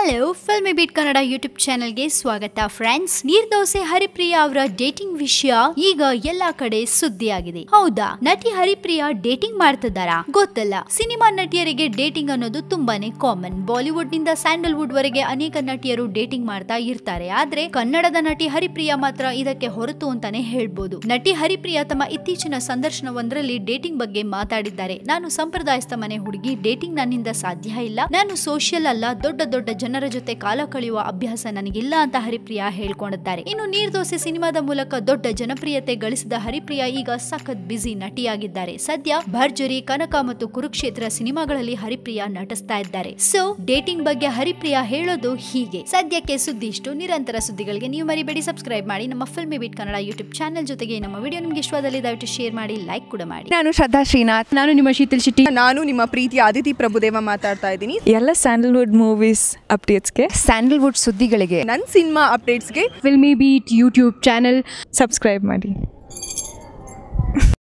hello Filmi Beat Kannada YouTube ಚಾನೆಲ್ಗೆ ಸ್ವಾಗತ friends neer dosa Haripriya ಅವರ ಡೇಟಿಂಗ್ ವಿಷಯ ಈಗ ಎಲ್ಲಾ ಕಡೆ ಸುದ್ದಿಯಾಗಿದೆ ಹೌದಾ ನಟಿ ಹರಿಪ್ರಿಯಾ ಡೇಟಿಂಗ್ ಮಾಡ್ತಿದ್ದಾರಾ ಗೊತ್ತಲ್ಲ ಸಿನಿಮಾ ನಟಿಯರಿಗೆ ಡೇಟಿಂಗ್ ಅನ್ನೋದು ತುಂಬಾನೇ ಕಾಮನ್ ಬಾಲಿವುಡ್ ನಿಂದ ಸ್ಯಾಂಡಲ್ವುಡ್ ವರೆಗೆ ಅನೇಕ ನಟಿಯರು ಡೇಟಿಂಗ್ ಮಾಡ್ತಾ ಇರ್ತಾರೆ ಆದ್ರೆ ಕನ್ನಡದ ನಟಿ ಹರಿಪ್ರಿಯಾ ಮಾತ್ರ ಇದಕ್ಕೆ ಹೊರತು ಅಂತಾನೆ ಹೇಳ್ಬೋದು ನಟಿ ಹರಿಪ್ರಿಯಾ ತಮ್ಮ ಇತ್ತೀಚಿನ ಸಂದರ್ಶನವೊಂದರಲ್ಲಿ ಡೇಟಿಂಗ್ ಬಗ್ಗೆ ಮಾತಾಡಿದ್ದಾರೆ ನಾನು ಸಂಪ್ರದಾಯಸ್ಥ ಮನೆ ಹುಡುಗಿ ಡೇಟಿಂಗ್ ನನ್ನಿಂದ ಸಾಧ್ಯ ಇಲ್ಲ ನಾನು ಸೋಷಿಯಲ್ ಅಲ್ಲ ದೊಡ್ಡ ದೊಡ್ಡ ಜನರ ಜೊತೆ ಕಾಲ ಕಳೆಯುವ ಅಭ್ಯಾಸ ನನಗಿಲ್ಲ ಅಂತ ಹರಿಪ್ರಿಯಾ ಹೇಳ್ಕೊಂಡಿದ್ದಾರೆ ಇನ್ನು ನೀರ್ದೋಸೆ ಸಿನಿಮಾದ ಮೂಲಕ ದೊಡ್ಡ ಜನಪ್ರಿಯತೆ ಗಳಿಸಿದ ಹರಿಪ್ರಿಯಾ ಈಗ ಸಖತ್ ಬ್ಯುಸಿ ನಟಿಯಾಗಿದ್ದಾರೆ ಸದ್ಯ ಭರ್ಜರಿ ಕನಕ ಮತ್ತು ಕುರುಕ್ಷೇತ್ರ ಸಿನಿಮಾಗಳಲ್ಲಿ ಹರಿಪ್ರಿಯಾ ನಟಿಸ್ತಾ ಇದ್ದಾರೆ ಸೊ ಡೇಟಿಂಗ್ ಬಗ್ಗೆ ಹರಿಪ್ರಿಯಾ ಹೇಳೋದು ಹೀಗೆ ಸದ್ಯಕ್ಕೆ ಸುದ್ದಿ ಇಷ್ಟು ನಿರಂತರ ಸುದ್ದಿಗಳಿಗೆ ನೀವು ಮರಿಬೇಡಿ ಸಬ್ಸ್ಕ್ರೈಬ್ ಮಾಡಿ ನಮ್ಮ Filmi Beat Kannada YouTube channel ಜೊತೆಗೆ ನಮ್ಮ ವಿಡಿಯೋ ನಿಮ್ಗೆ ಇಷ್ಟವಾದಲ್ಲಿ ದಯವಿಟ್ಟು ಶೇರ್ ಮಾಡಿ ಲೈಕ್ ಕೂಡ ಮಾಡಿ ನಾನು ಶ್ರದ್ಧಾ ಶ್ರೀನಾಥ್ ನಾನು ನಿಮ್ಮ ಶೀತಲ್ ಶೆಟ್ಟಿ ನಾನು ನಿಮ್ಮ ಪ್ರೀತಿಯ ಅದಿತಿ ಪ್ರಭುದೇವ ಮಾತಾಡ್ತಾ ಇದ್ದೀನಿ ಎಲ್ಲ ಸ್ಯಾಂಡಲ್ವುಡ್ ಮೂವೀಸ್ ಅಪ್ಡೇಟ್ಸ್ಗೆ ಸ್ಯಾಂಡಲ್ವುಡ್ ಸುದ್ದಿಗಳಿಗೆ ನನ್ನ ಸಿನಿಮಾ ಅಪ್ಡೇಟ್ಸ್ಗೆ Filmi Beat YouTube channel subscribe ಮಾಡಿ